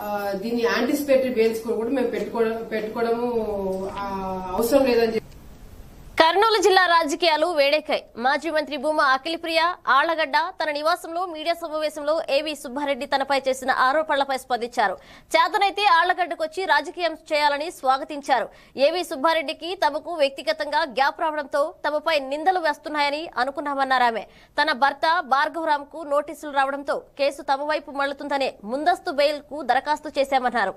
ఆ, దీన్ని anticipatory bails కూడా మేము పెట్టుకోవడం పెట్టుకోవడము ఆ, అవసరం లేదని చెప్పి కర్నూలు జిల్లా రాజకీయాలు వేడెక్కాయి మాజీ మంత్రి భూమా అఖిలప్రియ ఆళ్లగడ్డ తన నివాసంలో మీడియా సమావేశంలో ఏవి సుబ్బారెడ్డి తనపై చేసిన ఆరోపణలపై స్పందించారు చేతనైతే ఆళ్లగడ్డకు వచ్చి రాజకీయం చేయాలని స్వాగతించారు ఏవి సుబ్బారెడ్డికి తమకు వ్యక్తిగతంగా గ్యాప్ రావడంతో తమపై నిందలు వేస్తున్నాయని అనుకున్నామన్నారు ఆమె తన భర్త భార్గవరామ్ కు నోటీసులు రావడంతో కేసు తమ వైపు మళ్లుతుందనే ముందస్తు బెయిల్ కు దరఖాస్తు చేశామన్నారు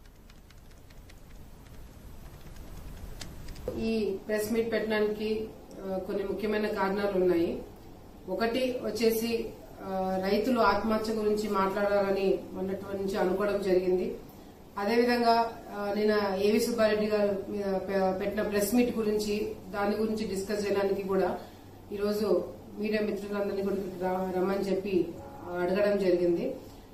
ఈ ప్రెస్ మీట్ పెట్టడానికి ఆ, కొన్ని ముఖ్యమైన కారణాలు ఉన్నాయి ఒకటి వచ్చేసి ఆ, రైతులు ఆత్మహత్య గురించి మాట్లాడాలని మొన్నటి నుంచి అనుకోవడం జరిగింది అదేవిధంగా ఆ, నిన్న ఏవి సుబ్బారెడ్డి గారు మీద పె- పెట్టిన ప్రెస్ మీట్ గురించి దాని గురించి డిస్కస్ చేయడానికి కూడా ఈరోజు మీడియా మిత్రులందరినీ కూడా ఇక్కడికి రా- రమ్మని చెప్పి ఆ, అడగడం జరిగింది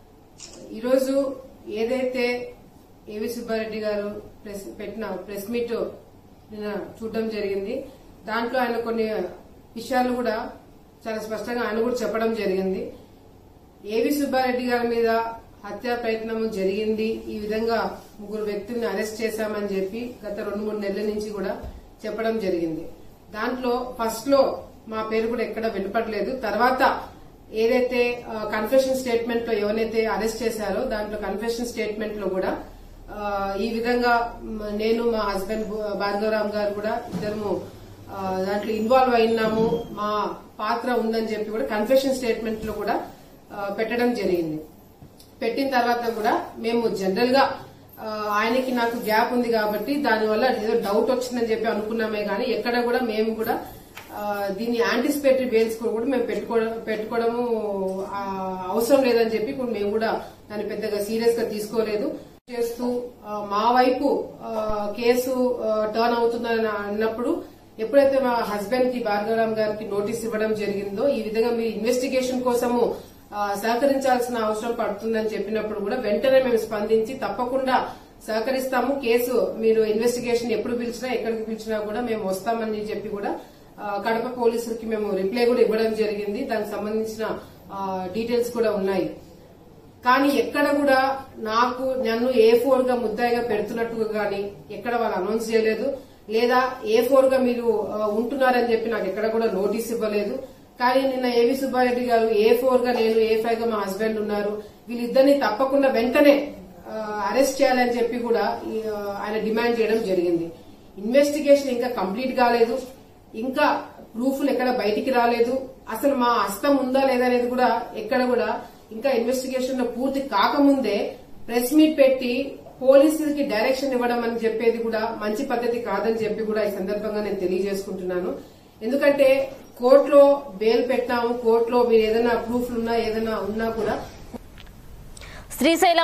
ఈరోజు ఏదైతే ఏవి సుబ్బారెడ్డి గారు ప్రెస్ పెట్టిన ప్రెస్ మీట్ నిన్న చూడడం జరిగింది దాంట్లో ఆయన కొన్ని విషయాలు కూడా చాలా స్పష్టంగా ఆయన కూడా చెప్పడం జరిగింది ఏవి సుబ్బారెడ్డి గారి మీద హత్యా ప్రయత్నం జరిగింది ఈ విధంగా ముగ్గురు వ్యక్తుల్ని అరెస్ట్ చేశామని చెప్పి గత రెండు మూడు నెలల నుంచి కూడా చెప్పడం జరిగింది దాంట్లో ఫస్ట్ లో మా పేరు కూడా ఎక్కడ వినపడలేదు తర్వాత ఏదైతే కన్ఫెషన్ స్టేట్మెంట్ లో ఎవరైతే అరెస్ట్ చేశారో దాంట్లో కన్ఫెషన్ స్టేట్మెంట్ లో కూడా ఆ, ఈ విధంగా మ, నేను మా హస్బెండ్ భూ- భార్గవరామ్ గారు కూడా ఇద్దరము ఆ, దాంట్లో ఇన్వాల్వ్ అయినాము మా పాత్ర ఉందని చెప్పి కూడా కన్ఫెషన్ స్టేట్మెంట్ లో కూడా ఆ, పెట్టడం జరిగింది పెట్టిన తర్వాత కూడా మేము జనరల్ గా ఆ, ఆయనకి నాకు గ్యాప్ ఉంది కాబట్టి దానివల్ల ఏదో డౌట్ వచ్చిందని చెప్పి అనుకున్నామే కానీ ఎక్కడ కూడా మేము కూడా ఆ, దీన్ని యాంటిసిపేటరీ బెయిల్స్ కూడా మేము పెట్టుకోవడం పెట్టుకోవడము ఆ, అవసరం లేదని చెప్పి ఇప్పుడు మేము కూడా దాన్ని పెద్దగా సీరియస్ గా తీసుకోలేదు చేస్తూ ఆ, మా వైపు ఆ, కేసు ఆ, టర్న్ అవుతుందని అన్నప్పుడు ఎప్పుడైతే మా హస్బెండ్ కి భార్గవరామ్ గారికి నోటీస్ ఇవ్వడం జరిగిందో ఈ విధంగా మీ ఇన్వెస్టిగేషన్ కోసము ఆ, సహకరించాల్సిన అవసరం పడుతుందని చెప్పినప్పుడు కూడా వెంటనే మేము స్పందించి తప్పకుండా సహకరిస్తాము కేసు మీరు ఇన్వెస్టిగేషన్ ఎప్పుడు పిలిచినా ఎక్కడికి పిలిచినా కూడా మేము వస్తామని చెప్పి కూడా ఆ, కడప పోలీసులకి మేము రిప్లై కూడా ఇవ్వడం జరిగింది దానికి సంబంధించిన డీటెయిల్స్ కూడా ఉన్నాయి కానీ ఎక్కడ కూడా నాకు నన్ను ఏ ఫోర్ గా ముద్దాయిగా పెడుతున్నట్టుగా గాని ఎక్కడ వాళ్ళు అనౌన్స్ చేయలేదు లేదా ఏ ఫోర్ గా మీరు ఆ, ఉంటున్నారని చెప్పి నాకు ఎక్కడ కూడా నోటీస్ ఇవ్వలేదు కానీ నిన్న ఏవి సుబ్బారెడ్డి గారు ఏ ఫోర్ గా నేను ఏ ఫైవ్ గా మా హస్బెండ్ ఉన్నారు వీళ్ళిద్దరిని తప్పకుండా వెంటనే ఆ, అరెస్ట్ చేయాలని చెప్పి కూడా ఈ, ఆ, ఆయన డిమాండ్ చేయడం జరిగింది ఇన్వెస్టిగేషన్ ఇంకా కంప్లీట్ కాలేదు ఇంకా ప్రూఫ్లు ఎక్కడ బయటికి రాలేదు అసలు మా హస్తం ఉందా లేదా అనేది కూడా ఎక్కడ కూడా ఇంకా ఇన్వెస్టిగేషన్ లో పూర్తి కాకముందే ప్రెస్ మీట్ పెట్టి పోలీసులకి డైరెక్షన్ ఇవ్వడం అని చెప్పేది కూడా మంచి పద్ధతి కాదని చెప్పి కూడా ఈ సందర్భంగా నేను తెలియజేసుకుంటున్నాను ఎందుకంటే కోర్టులో బెయిల్ పెట్టాము కోర్టులో మీరు ఏదైనా ప్రూఫ్లు ఉన్నా ఏదైనా ఉన్నా కూడా శ్రీశైలం